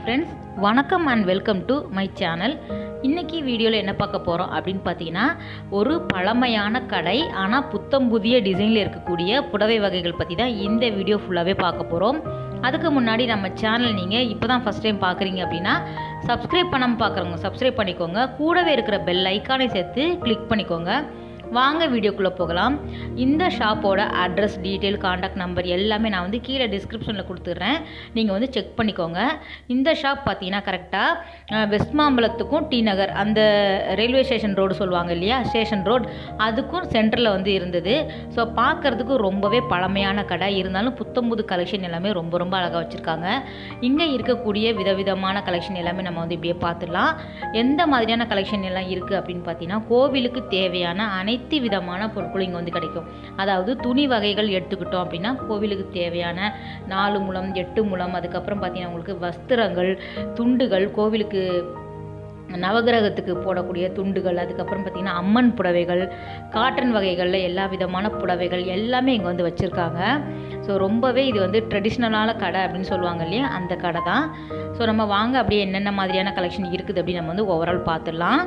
friends வணக்கம் and welcome to my channel இன்றைக்கி வீடியோவில் என்ன பார்க்க போகிறோம் அப்படின்னு பார்த்தீங்கன்னா ஒரு பழமையான கடை ஆனால் புத்தம் புதிய டிசைனில் இருக்கக்கூடிய புடவை வகைகள் பற்றி தான் இந்த வீடியோ ஃபுல்லாகவே பார்க்க போகிறோம் அதுக்கு முன்னாடி நம்ம சேனல் நீங்கள் இப்போ தான் ஃபஸ்ட் டைம் பார்க்குறீங்க அப்படின்னா சப்ஸ்கிரைப் பண்ணாமல் பார்க்குறவங்க சப்ஸ்கிரைப் பண்ணிக்கோங்க கூடவே இருக்கிற பெல் ஐக்கானை சேர்த்து கிளிக் பண்ணிக்கோங்க வாங்க வீடியோக்குள்ளே போகலாம் இந்த ஷாப்போட அட்ரஸ் டீட்டெயில் காண்டாக்ட் நம்பர் எல்லாமே நான் வந்து கீழே டிஸ்கிரிப்ஷனில் கொடுத்துட்றேன் நீங்கள் வந்து செக் பண்ணிக்கோங்க இந்த ஷாப் பார்த்தீங்கன்னா கரெக்டாக வெஸ்ட் மாம்பலத்துக்கும் டி நகர் அந்த ரயில்வே ஸ்டேஷன் ரோடு சொல்லுவாங்க இல்லையா ஸ்டேஷன் ரோடு அதுக்கும் சென்டரில் வந்து இருந்தது ஸோ பார்க்குறதுக்கு ரொம்பவே பழமையான கடை இருந்தாலும் புத்தம்புது கலெக்ஷன் எல்லாமே ரொம்ப ரொம்ப அழகாக வச்சுருக்காங்க இங்கே இருக்கக்கூடிய விதவிதமான கலெக்ஷன் எல்லாமே நம்ம வந்து இப்படியே பார்த்துடலாம் எந்த மாதிரியான கலெக்ஷன் எல்லாம் இருக்குது அப்படின்னு பார்த்தீங்கன்னா கோவிலுக்கு தேவையான அனைத்து விதமான பொருட்களும் இங்கே வந்து கிடைக்கும் அதாவது துணி வகைகள் எடுத்துக்கிட்டோம் அப்படின்னா கோவிலுக்கு தேவையான நாலு முழம் எட்டு முழம் அதுக்கப்புறம் பார்த்தீங்கன்னா உங்களுக்கு வஸ்திரங்கள் துண்டுகள் கோவிலுக்கு நவகிரகத்துக்கு போடக்கூடிய துண்டுகள் அதுக்கப்புறம் பார்த்திங்கன்னா அம்மன் புடவைகள் காட்டன் வகைகளில் எல்லா விதமான புடவைகள் எல்லாமே இங்கே வந்து வச்சுருக்காங்க ஸோ ரொம்பவே இது வந்து ட்ரெடிஷ்னலான கடை அப்படின்னு சொல்லுவாங்க இல்லையா அந்த கடை தான் ஸோ நம்ம வாங்க அப்படியே என்னென்ன மாதிரியான கலெக்ஷன் இருக்குது அப்படின்னு நம்ம வந்து ஓவரால் பார்த்துடலாம்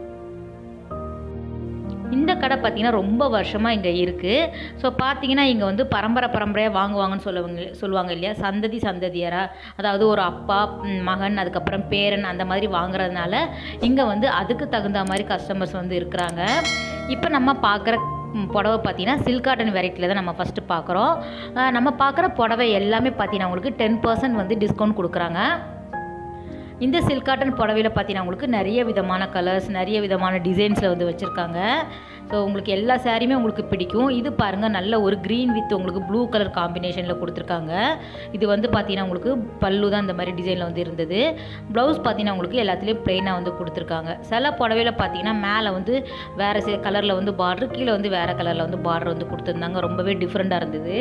இந்த கடை பார்த்திங்கன்னா ரொம்ப வருஷமாக இங்கே இருக்குது ஸோ பார்த்தீங்கன்னா இங்கே வந்து பரம்பரை பரம்பரையாக வாங்குவாங்கன்னு சொல்லுவாங்க சொல்லுவாங்க இல்லையா சந்ததி சந்ததியராக அதாவது ஒரு அப்பா ம், மகன் அதுக்கப்புறம் பேரன் அந்த மாதிரி வாங்குறதுனால இங்கே வந்து அதுக்கு தகுந்த மாதிரி கஸ்டமர்ஸ் வந்து இருக்கிறாங்க இப்போ நம்ம பார்க்குற ம், புடவை பார்த்தீங்கன்னா சில்க் காட்டன் வெரைட்டியில் தான் நம்ம ஃபஸ்ட்டு பார்க்குறோம் அஹ், நம்ம பார்க்குற புடவை எல்லாமே பார்த்தீங்கன்னா உங்களுக்கு டென் பர்சன்ட் வந்து டிஸ்கவுண்ட் கொடுக்குறாங்க இந்த சில்க் காட்டன் புடவையில் பார்த்தீங்கன்னா உங்களுக்கு நிறைய விதமான கலர்ஸ் நிறைய விதமான டிசைன்ஸில் வந்து வச்சுருக்காங்க ஸோ உங்களுக்கு எல்லா சாரியுமே உங்களுக்கு பிடிக்கும் இது பாருங்கள் நல்ல ஒரு க்ரீன் வித் உங்களுக்கு ப்ளூ கலர் காம்பினேஷனில் கொடுத்துருக்காங்க இது வந்து பார்த்தீங்கன்னா உங்களுக்கு பல்லு தான் இந்த மாதிரி டிசைனில் வந்து இருந்தது ப்ளவுஸ் பார்த்தீங்கன்னா உங்களுக்கு எல்லாத்துலேயும் ப்ளெயினாக வந்து கொடுத்துருக்காங்க சில புடவையில் பார்த்தீங்கன்னா மேலே வந்து வேறு சில கலரில் வந்து பார்டர் கீழே வந்து வேறு கலரில் வந்து பார்டர் வந்து கொடுத்துருந்தாங்க ரொம்பவே டிஃப்ரெண்ட்டாக இருந்தது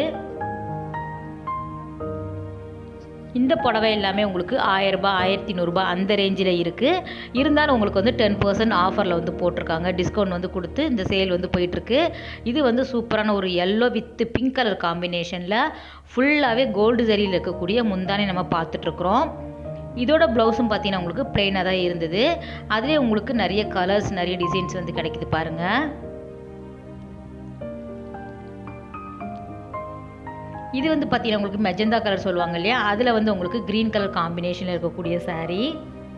இந்த புடவை எல்லாமே உங்களுக்கு ஆயிரரூபா ஆயிரத்தி நூறுரூபா அந்த ரேஞ்சில் இருக்குது இருந்தாலும் உங்களுக்கு வந்து டென் பர்சன்ட் ஆஃபரில் வந்து போட்டிருக்காங்க டிஸ்கவுண்ட் வந்து கொடுத்து இந்த சேல் வந்து போயிட்டுருக்கு இது வந்து சூப்பரான ஒரு எல்லோ வித் பிங்க் கலர் காம்பினேஷனில் ஃபுல்லாகவே கோல்டு சரியில் இருக்கக்கூடிய முந்தானே நம்ம பார்த்துட்ருக்குறோம் இதோட ப்ளவுஸும் பார்த்தீங்கன்னா உங்களுக்கு ப்ளெயினாக தான் இருந்தது அதுலேயே உங்களுக்கு நிறைய கலர்ஸ் நிறைய டிசைன்ஸ் வந்து கிடைக்குது பாருங்கள் இது வந்து பார்த்தீங்கன்னா உங்களுக்கு மெஜந்தா கலர் சொல்லுவாங்க இல்லையா அதில் வந்து உங்களுக்கு க்ரீன் கலர் காம்பினேஷனில் இருக்கக்கூடிய saree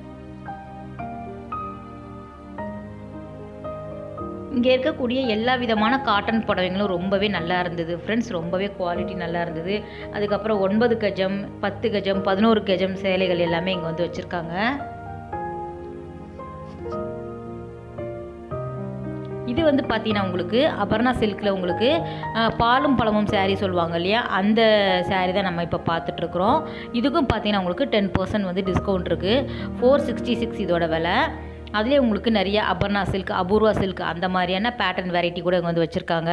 இங்கே இருக்கக்கூடிய எல்லா விதமான காட்டன் புடவைங்களும் ரொம்பவே நல்லா இருந்தது ஃப்ரெண்ட்ஸ் ரொம்பவே குவாலிட்டி நல்லா இருந்தது அதுக்கப்புறம் ஒன்பது கஜம் பத்து கஜம் பதினோரு கஜம் சேலைகள் எல்லாமே இங்கே வந்து வச்சுருக்காங்க இது வந்து பார்த்தீங்கன்னா உங்களுக்கு அபர்ணா சில்கில் உங்களுக்கு அஹ், பாலும் பழமும் saree சொல்லுவாங்க இல்லையா அந்த saree தான் நம்ம இப்போ பார்த்துட்ருக்குறோம் இதுக்கும் பார்த்தீங்கன்னா உங்களுக்கு டென் பர்சன்ட் வந்து டிஸ்கவுண்ட் இருக்குது ஃபோர் சிக்ஸ்டி சிக்ஸ் இதோட விலை அதுலேயே உங்களுக்கு நிறைய அபர்ணா சில்க் அபூர்வா சில்க் அந்த மாதிரியான பேட்டர்ன் வெரைட்டி கூட இங்கே வந்து வச்சுருக்காங்க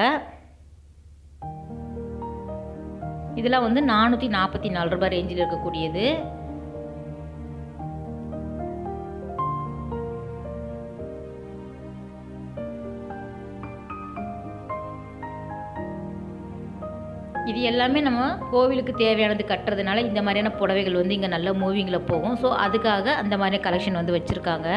இதெல்லாம் வந்து நானூற்றி நாற்பத்தி நாலு ரூபாய் ரேஞ்சில் இருக்கக்கூடியது இது எல்லாமே நம்ம கோவிலுக்கு தேவையானது கட்டுறதுனால இந்த மாதிரியான புடவைகள் வந்து இங்கே நல்ல மூவிங்கில் போகும் ஸோ அதுக்காக அந்த மாதிரி கலெக்ஷன் வந்து வச்சுருக்காங்க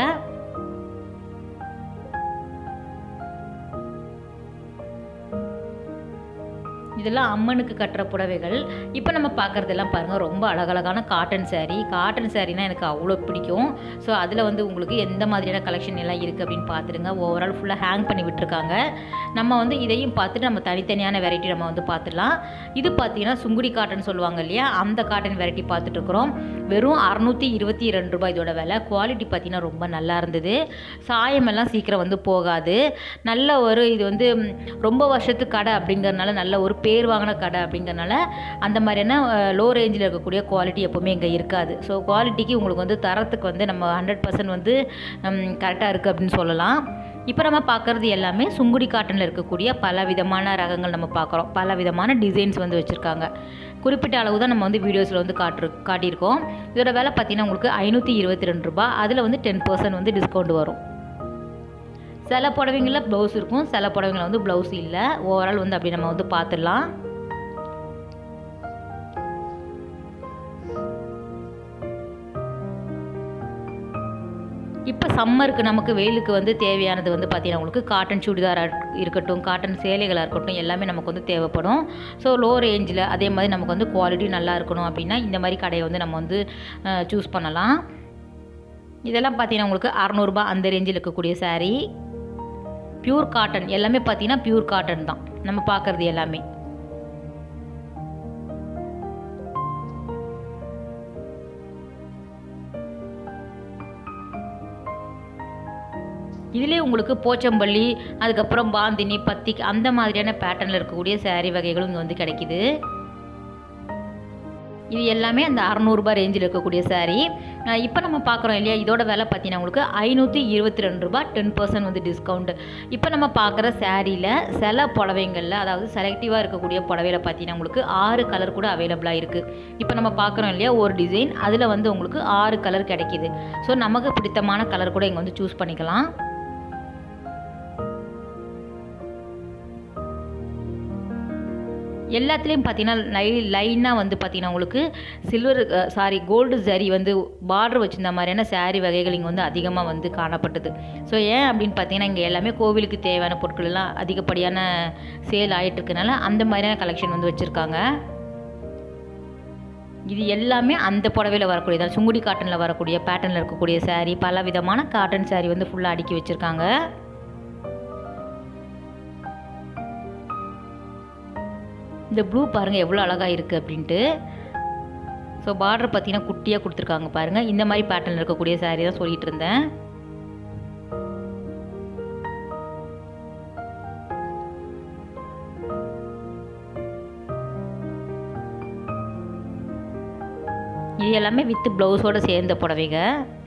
இதெல்லாம் அம்மனுக்கு கட்டுற புடவைகள் இப்போ நம்ம பார்க்குறதெல்லாம் பாருங்கள் ரொம்ப அழகழகான காட்டன் saree காட்டன் சாரீனா எனக்கு அவ்வளோ பிடிக்கும் ஸோ அதில் வந்து உங்களுக்கு எந்த மாதிரியான கலெக்ஷன் எல்லாம் இருக்குது அப்படின்னு பார்த்துடுங்க ஓவரால் ஃபுல்லாக ஹேங் பண்ணி விட்டுருக்காங்க நம்ம வந்து இதையும் பார்த்துட்டு நம்ம தனித்தனியான வெரைட்டி நம்ம வந்து பார்த்துடலாம் இது பார்த்தீங்கன்னா சுங்குடி காட்டன் சொல்லுவாங்க இல்லையா அந்த காட்டன் வெரைட்டி பார்த்துட்டு இருக்கிறோம் வெறும் அறநூற்றி இருபத்தி ரெண்டு ரூபாய் இதோட விலை குவாலிட்டி பார்த்தீங்கன்னா ரொம்ப நல்லா இருந்தது சாயமெல்லாம் சீக்கிரம் வந்து போகாது நல்ல ஒரு இது வந்து ம், ரொம்ப வருஷத்து கடை அப்படிங்கறனால நல்ல ஒரு பேர் வாங்கின கடை அப்படிங்கறனால அந்த மாதிரியான லோ ரேஞ்சில் இருக்கக்கூடிய குவாலிட்டி எப்போவுமே இங்கே இருக்காது ஸோ குவாலிட்டிக்கு உங்களுக்கு வந்து தரத்துக்கு வந்து நம்ம ஹண்ட்ரட் பர்சன்ட் வந்து கரெக்டாக இருக்குது அப்படின்னு சொல்லலாம் இப்போ நம்ம பார்க்குறது எல்லாமே சுங்குடி காட்டனில் இருக்கக்கூடிய பல விதமான ரகங்கள் நம்ம பார்க்குறோம் பல விதமான டிசைன்ஸ் வந்து வச்சுருக்காங்க குறிப்பிட்ட அளவு தான் நம்ம வந்து வீடியோஸில் வந்து காட்டு காட்டியிருக்கோம் இதோட விலை பார்த்தீங்கன்னா உங்களுக்கு ஐநூற்றி இருபத்தி ரெண்டு ரூபாய் அதில் வந்து டென் பர்சன்ட் வந்து டிஸ்கவுண்ட் வரும் சில புடவைங்களில் ப்ளவுஸ் இருக்கும் சில புடவைங்களில் வந்து ப்ளவுஸ் இல்லை ஓவரால் வந்து அப்படி நம்ம வந்து பார்த்துடலாம் இப்போ சம்மருக்கு நமக்கு வெயிலுக்கு வந்து தேவையானது வந்து பார்த்திங்கன்னா உங்களுக்கு காட்டன் சுடிதாராக இருக்கட்டும் காட்டன் சேலைகளாக இருக்கட்டும் எல்லாமே நமக்கு வந்து தேவைப்படும் ஸோ லோ ரேஞ்சில் அதே மாதிரி நமக்கு வந்து குவாலிட்டி நல்லா இருக்கணும் அப்படின்னா இந்த மாதிரி கடையை வந்து நம்ம வந்து சூஸ் பண்ணலாம் இதெல்லாம் பார்த்தீங்கன்னா உங்களுக்கு அறநூறுபா அந்த ரேஞ்சில் இருக்கக்கூடிய saree பியூர் காட்டன் எல்லாமே பார்த்தீங்கன்னா பியூர் காட்டன் தான் நம்ம பார்க்குறது எல்லாமே இதுலேயே உங்களுக்கு போச்சம்பள்ளி அதுக்கப்புறம் பாந்தினி பத்திக் அந்த மாதிரியான பேட்டர்னில் இருக்கக்கூடிய saree வகைகளும் இங்கே வந்து கிடைக்குது இது எல்லாமே அந்த அறநூறுபா ரேஞ்சில் இருக்கக்கூடிய saree இப்போ நம்ம பார்க்குறோம் இல்லையா இதோட விலை பார்த்தீங்கன்னா உங்களுக்கு ஐநூற்றி இருபத்தி ரெண்டு ரூபா டென் பர்சன்ட் வந்து டிஸ்கவுண்ட் இப்போ நம்ம பார்க்குற சாரியில் சில புடவைங்களில் அதாவது செலக்டிவாக இருக்கக்கூடிய புடவையில் பார்த்தீங்கன்னா உங்களுக்கு ஆறு கலர் கூட அவைலபிளாக இருக்குது இப்போ நம்ம பார்க்குறோம் இல்லையா ஒரு டிசைன் அதில் வந்து உங்களுக்கு ஆறு கலர் கிடைக்கிது ஸோ நமக்கு பிடித்தமான கலர் கூட இங்கே வந்து சூஸ் பண்ணிக்கலாம் எல்லாத்துலேயும் பார்த்தீங்கன்னா லை லைனாக வந்து பார்த்தீங்கன்னா உங்களுக்கு சில்வர் சாரி கோல்டு சரி வந்து பார்டர் வச்சிருந்த மாதிரியான saree வகைகள் இங்கே வந்து அதிகமாக வந்து காணப்பட்டது ஸோ ஏன் அப்படின்னு பார்த்தீங்கன்னா இங்கே எல்லாமே கோவிலுக்கு தேவையான பொருட்கள் எல்லாம் அதிகப்படியான சேல் ஆகிட்டு இருக்கனால அந்த மாதிரியான கலெக்ஷன் வந்து வச்சுருக்காங்க இது எல்லாமே அந்த புடவையில் வரக்கூடியதான் சுங்குடி காட்டனில் வரக்கூடிய பேட்டர்னில் இருக்கக்கூடிய saree பல விதமான காட்டன் saree வந்து ஃபுல்லாக அடுக்கி வச்சுருக்காங்க இந்த ப்ளூ பாருங்கள் எவ்வளோ அழகாக இருக்குது அப்படின்ட்டு ஸோ பார்டர் பார்த்தீங்கன்னா குட்டியாக கொடுத்துருக்காங்க பாருங்கள் இந்த மாதிரி பேட்டர்னில் இருக்கக்கூடிய saree தான் சொல்லிட்டு இருந்தேன் இது எல்லாமே வித் ப்ளவுஸோடு சேர்ந்த புடவைங்க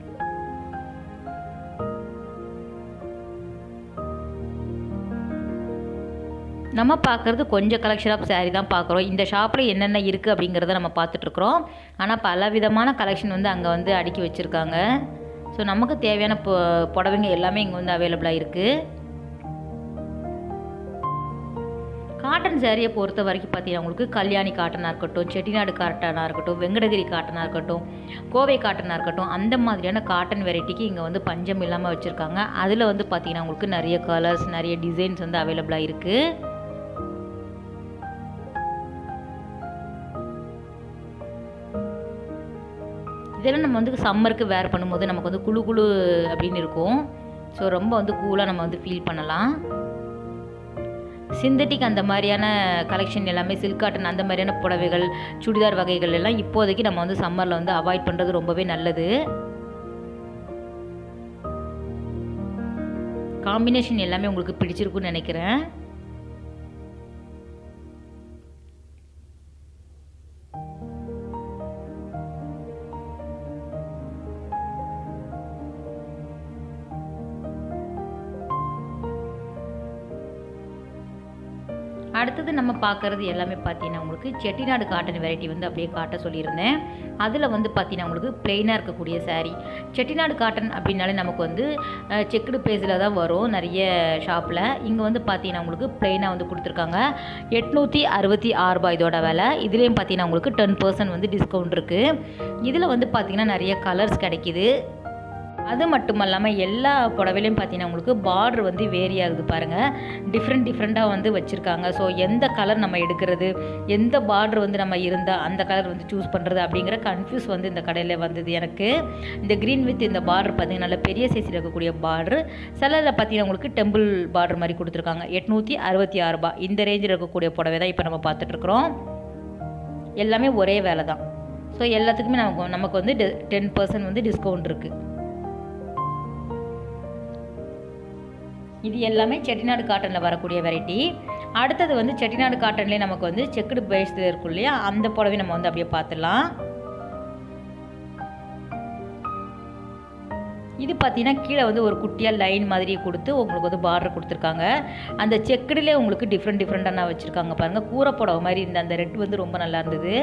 நம்ம பார்க்குறது கொஞ்சம் கலெக்ஷன் ஆஃப் saree தான் பார்க்குறோம் இந்த ஷாப்பில் என்னென்ன இருக்குது அப்படிங்கிறத நம்ம பார்த்துட்ருக்குறோம் ஆனால் பல விதமான கலெக்ஷன் வந்து அங்கே வந்து அடுக்கி வச்சுருக்காங்க ஸோ நமக்கு தேவையான பொ புடவைங்க எல்லாமே இங்கே வந்து அவைலபிளாக இருக்குது காட்டன் சேரீயை பொறுத்த வரைக்கும் பார்த்தீங்கன்னா உங்களுக்கு கல்யாணி காட்டனாக இருக்கட்டும் செட்டிநாடு காட்டனாக இருக்கட்டும் வெங்கடகிரி காட்டனாக இருக்கட்டும் கோவை காட்டனாக இருக்கட்டும் அந்த மாதிரியான காட்டன் வெரைட்டிக்கு இங்கே வந்து பஞ்சம் இல்லாமல் வச்சுருக்காங்க அதில் வந்து பார்த்தீங்கன்னா உங்களுக்கு நிறைய கலர்ஸ் நிறைய டிசைன்ஸ் வந்து அவைலபிளாக இருக்குது இதெல்லாம் நம்ம வந்து சம்மருக்கு வேர் பண்ணும்போது நமக்கு வந்து குளு குளு அப்படின்னு இருக்கும் ஸோ ரொம்ப வந்து கூலாக நம்ம வந்து ஃபீல் பண்ணலாம் சிந்தட்டிக் அந்த மாதிரியான கலெக்ஷன் எல்லாமே சில்க் காட்டன் அந்த மாதிரியான புடவைகள் சுடிதார் வகைகள் எல்லாம் இப்போதைக்கு நம்ம வந்து சம்மரில் வந்து அவாய்ட் பண்ணுறது ரொம்பவே நல்லது காம்பினேஷன் எல்லாமே உங்களுக்கு பிடிச்சிருக்குன்னு நினைக்கிறேன் அடுத்தது நம்ம பார்க்குறது எல்லாமே பார்த்தீங்கன்னா உங்களுக்கு செட்டிநாடு காட்டன் வெரைட்டி வந்து அப்படியே காட்ட சொல்லியிருந்தேன் அதில் வந்து பார்த்தீங்கன்னா உங்களுக்கு பிளெயினாக இருக்கக்கூடிய saree செட்டிநாடு காட்டன் அப்படின்னாலே நமக்கு வந்து செக்குடு பேஸில் தான் வரும் நிறைய ஷாப்பில் இங்கே வந்து பார்த்தீங்கன்னா உங்களுக்கு பிளெயினாக வந்து கொடுத்துருக்காங்க எட்நூற்றி அறுபத்தி ஆறு ரூபாய் இதோட விலை இதுலேயும் பார்த்தீங்கன்னா உங்களுக்கு டென் பர்சன்ட் வந்து டிஸ்கவுண்ட் இருக்குது இதில் வந்து பார்த்தீங்கன்னா நிறைய கலர்ஸ் கிடைக்கிது அது மட்டும் இல்லாமல் எல்லா புடவையிலையும் பார்த்தீங்கன்னா உங்களுக்கு பார்டர் வந்து வேரி ஆகுது பாருங்கள் டிஃப்ரெண்ட் டிஃப்ரெண்ட்டாக வந்து வச்சுருக்காங்க ஸோ எந்த கலர் நம்ம எடுக்கிறது எந்த பார்டர் வந்து நம்ம இருந்தால் அந்த கலர் வந்து சூஸ் பண்ணுறது அப்படிங்கிற கன்ஃபியூஸ் வந்து இந்த கடையில் வந்தது எனக்கு இந்த க்ரீன் வித் இந்த பார்டர் பார்த்தீங்கன்னா நல்ல பெரிய சைஸில் இருக்கக்கூடிய பார்டர் சிலரில் பார்த்தீங்கன்னா உங்களுக்கு டெம்பிள் பார்டர் மாதிரி கொடுத்துருக்காங்க எட்நூற்றி அறுபத்தி ஆறு ரூபாய் இந்த ரேஞ்சில் இருக்கக்கூடிய புடவை தான் இப்போ நம்ம பார்த்துட்ருக்குறோம் எல்லாமே ஒரே வேலை தான் ஸோ எல்லாத்துக்குமே நமக்கு நமக்கு வந்து டென் பர்சன்ட் வந்து டிஸ்கவுண்ட் இருக்குது இது எல்லாமே செட்டிநாடு காட்டனில் வரக்கூடிய வெரைட்டி அடுத்தது வந்து செட்டிநாடு காட்டன்லேயே நமக்கு வந்து செக்குடு பேஸ்டில் இருக்கும் இல்லையா அந்த புடவை நம்ம வந்து அப்படியே பார்த்துடலாம் இது பார்த்தீங்கன்னா கீழே வந்து ஒரு குட்டியாக லைன் மாதிரி கொடுத்து உங்களுக்கு வந்து பார்டர் கொடுத்துருக்காங்க அந்த செக்குடுலேயே உங்களுக்கு டிஃப்ரெண்ட் டிஃப்ரெண்ட்டாக வச்சுருக்காங்க பாருங்கள் கூரை புடவை மாதிரி இந்த அந்த ரெட் வந்து ரொம்ப நல்லா இருந்தது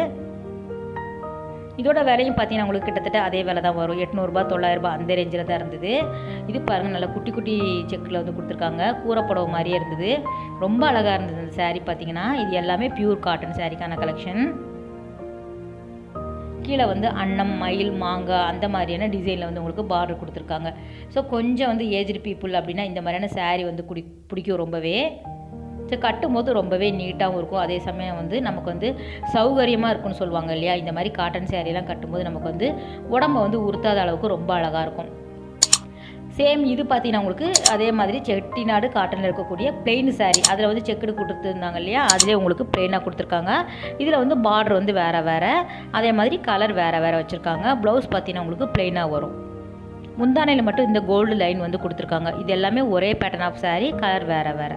இதோட விலையும் பார்த்தீங்கன்னா உங்களுக்கு கிட்டத்தட்ட அதே விலை தான் வரும் எட்நூறுபா தொள்ளாயிரரூபா அந்த ரேஞ்சில் தான் இருந்தது இது பாருங்கள் நல்லா குட்டி குட்டி செக்கில் வந்து கொடுத்துருக்காங்க கூரைப்படவை மாதிரியே இருந்தது ரொம்ப அழகாக இருந்தது இந்த saree பார்த்தீங்கன்னா இது எல்லாமே பியூர் காட்டன் சாரீக்கான கலெக்ஷன் கீழே வந்து அன்னம் மயில் மாங்காய் அந்த மாதிரியான டிசைனில் வந்து உங்களுக்கு பார்டர் கொடுத்துருக்காங்க ஸோ கொஞ்சம் வந்து ஏஜ்டு பீப்புள் அப்படின்னா இந்த மாதிரியான saree வந்து குடி பிடிக்கும் ரொம்பவே ஸோ கட்டும் போது ரொம்பவே நீட்டாகவும் இருக்கும் அதே சமயம் வந்து நமக்கு வந்து சௌகரியமாக இருக்கும்னு சொல்லுவாங்க இல்லையா இந்த மாதிரி காட்டன் சேரீலாம் கட்டும்போது நமக்கு வந்து உடம்ப வந்து உறுத்தாத அளவுக்கு ரொம்ப அழகாக இருக்கும் சேம் இது பார்த்தீங்கன்னா உங்களுக்கு அதே மாதிரி செட்டிநாடு காட்டனில் இருக்கக்கூடிய பிளெயின் saree அதில் வந்து செக்குடு கொடுத்துருந்தாங்க இல்லையா அதிலே உங்களுக்கு பிளெயினாக கொடுத்துருக்காங்க இதில் வந்து பார்டர் வந்து வேறு வேறு அதே மாதிரி கலர் வேறு வேறு வச்சுருக்காங்க ப்ளவுஸ் பார்த்தீங்கன்னா உங்களுக்கு பிளெயினாக வரும் முந்தானையில் மட்டும் இந்த கோல்டு லைன் வந்து கொடுத்துருக்காங்க இது எல்லாமே ஒரே பேட்டர்ன் ஆஃப் saree கலர் வேறு வேறு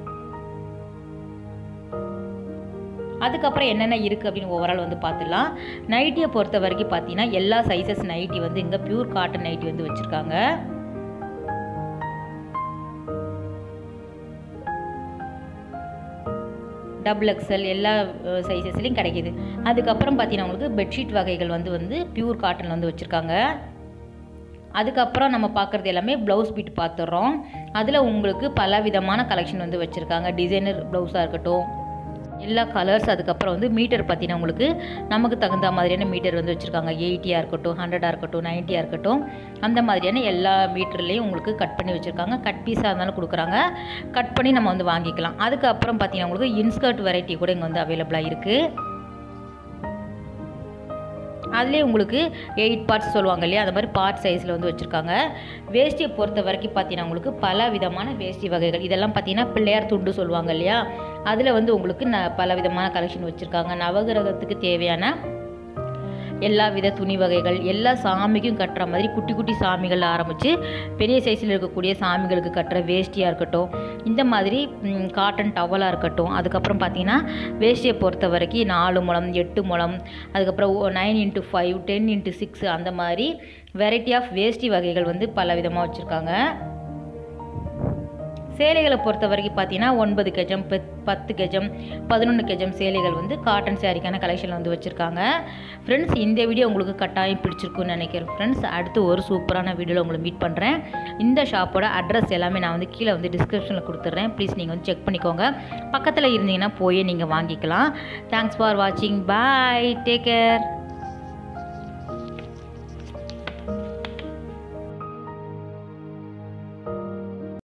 அதுக்கப்புறம் என்னென்ன இருக்குது அப்படின்னு ஓவரால் வந்து பார்த்துடலாம் நைட்டியை பொறுத்த வரைக்கும் பார்த்தீங்கன்னா எல்லா சைஸஸ் நைட்டி வந்து இங்கே பியூர் காட்டன் நைட்டி வந்து வச்சுருக்காங்க டபுள் எக்ஸல் எல்லா சைஸஸ்லையும் கிடைக்கிது அதுக்கப்புறம் பார்த்தீங்கன்னா உங்களுக்கு பெட்ஷீட் வகைகள் வந்து வந்து பியூர் காட்டன் வந்து வச்சுருக்காங்க அதுக்கப்புறம் நம்ம பார்க்குறது எல்லாமே ப்ளவுஸ் பீட் பார்த்துடுறோம் அதில் உங்களுக்கு பல விதமான கலெக்ஷன் வந்து வச்சுருக்காங்க டிசைனர் ப்ளவுஸாக இருக்கட்டும் எல்லா கலர்ஸ் அதுக்கப்புறம் வந்து மீட்டர் பார்த்தீங்கன்னா உங்களுக்கு நமக்கு தகுந்த மாதிரியான மீட்டர் வந்து வச்சுருக்காங்க எயிட்டியாக இருக்கட்டும் ஹண்ட்ரடாக இருக்கட்டும் நைன்ட்டியாக இருக்கட்டும் அந்த மாதிரியான எல்லா மீட்டர்லேயும் உங்களுக்கு கட் பண்ணி வச்சுருக்காங்க கட் பீஸாக இருந்தாலும் கொடுக்குறாங்க கட் பண்ணி நம்ம வந்து வாங்கிக்கலாம் அதுக்கப்புறம் பார்த்தீங்கன்னா உங்களுக்கு இன்ஸ்கர்ட் வெரைட்டி கூட இங்கே வந்து அவைலபிளாக இருக்குது அதுலேயே உங்களுக்கு எயிட் பார்ட்ஸ் சொல்லுவாங்க இல்லையா அந்த மாதிரி பார்ட் சைஸில் வந்து வச்சுருக்காங்க வேஷ்டியை பொறுத்த வரைக்கும் பார்த்தீங்கன்னா உங்களுக்கு பல விதமான வேஷ்டி வகைகள் இதெல்லாம் பார்த்தீங்கன்னா பிள்ளையார் துண்டு சொல்லுவாங்க இல்லையா அதில் வந்து உங்களுக்கு ந பல விதமான கலெக்ஷன் வச்சுருக்காங்க நவகிரகத்துக்கு தேவையான எல்லா வித துணி வகைகள் எல்லா சாமிக்கும் கட்டுற மாதிரி குட்டி குட்டி சாமிகள் ஆரம்பித்து பெரிய சைஸில் இருக்கக்கூடிய சாமிகளுக்கு கட்டுற வேஷ்டியாக இருக்கட்டும் இந்த மாதிரி ம், காட்டன் டவலாக இருக்கட்டும் அதுக்கப்புறம் பார்த்தீங்கன்னா வேஷ்டியை பொறுத்த வரைக்கும் நாலு முழம் எட்டு முழம் அதுக்கப்புறம் nine into five ten into six அந்த மாதிரி வெரைட்டி ஆஃப் வேஷ்டி வகைகள் வந்து பல விதமாக வச்சுருக்காங்க சேலைகளை பொறுத்த வரைக்கும் பார்த்தீங்கன்னா ஒன்பது கெஜம் பத் பத்து கெஜம் பதினொன்று கெஜம் சேலைகள் வந்து காட்டன் சேரீக்கான கலெக்ஷன் வந்து வச்சுருக்காங்க ஃப்ரெண்ட்ஸ் இந்த வீடியோ உங்களுக்கு கட்டாயம் பிடிச்சிருக்குன்னு நினைக்கிறேன் ஃப்ரெண்ட்ஸ் அடுத்து ஒரு சூப்பரான வீடியோவில் உங்களை மீட் பண்ணுறேன் இந்த ஷாப்போட அட்ரஸ் எல்லாமே நான் வந்து கீழே வந்து டிஸ்கிரிப்ஷனில் கொடுத்துட்றேன் ப்ளீஸ் நீங்கள் வந்து செக் பண்ணிக்கோங்க பக்கத்தில் இருந்தீங்கன்னா போய் நீங்கள் வாங்கிக்கலாம் தேங்க்ஸ் ஃபார் வாட்சிங் பாய் டேக் கேர்